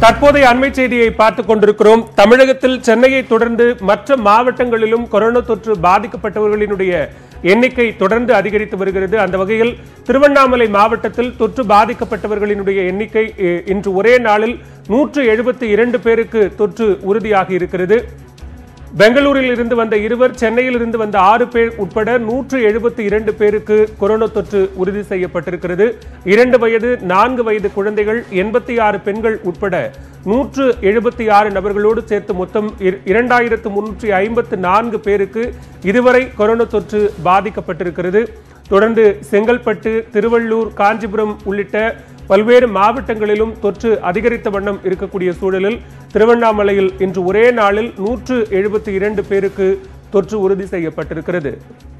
தற்போதைய அண்மை செய்தியை பார்த்துக் கொண்டிருக்கிறோம் தமிழகத்தில் சென்னையை தொடர்ந்து மற்ற மாவட்டங்களிலும் கொரோனா தொற்று பாதிக்கப்பட்டவர்களினுடைய எண்ணிக்கை தொடர்ந்து அதிகரித்து வருகிறது அந்த வகையில் திருவண்ணாமலை மாவட்டத்தில் தொற்று பாதிக்கப்பட்டவர்களினுடைய எண்ணிக்கை இ- இன்று ஒரே நாளில் நூற்று எழுபத்தி இரண்டு பேருக்கு தொற்று உறுதியாகி இருக்கிறது பெங்களூரில் இருந்து வந்த இருவர் சென்னையில் இருந்து வந்த ஆறு பேர் உட்பட நூற்று எழுபத்தி இரண்டு பேருக்கு கொரோனா தொற்று உறுதி செய்யப்பட்டிருக்கிறது இரண்டு வயது நான்கு வயது குழந்தைகள் எண்பத்தி ஆறு பெண்கள் உட்பட நூற்று எழுபத்தி ஆறு நபர்களோடு சேர்த்து மொத்தம் இர- இரண்டாயிரத்து முன்னூற்றி ஐம்பத்து நான்கு பேருக்கு இதுவரை கொரோனா தொற்று பாதிக்கப்பட்டிருக்கிறது தொடர்ந்து செங்கல்பட்டு திருவள்ளூர் காஞ்சிபுரம் உள்ளிட்ட பல்வேறு மாவட்டங்களிலும் தொற்று அதிகரித்த வண்ணம் இருக்கக்கூடிய சூழலில் திருவண்ணாமலையில் இன்று ஒரே நாளில் நூற்று எழுபத்தி இரண்டு பேருக்கு தொற்று உறுதி செய்யப்பட்டிருக்கிறது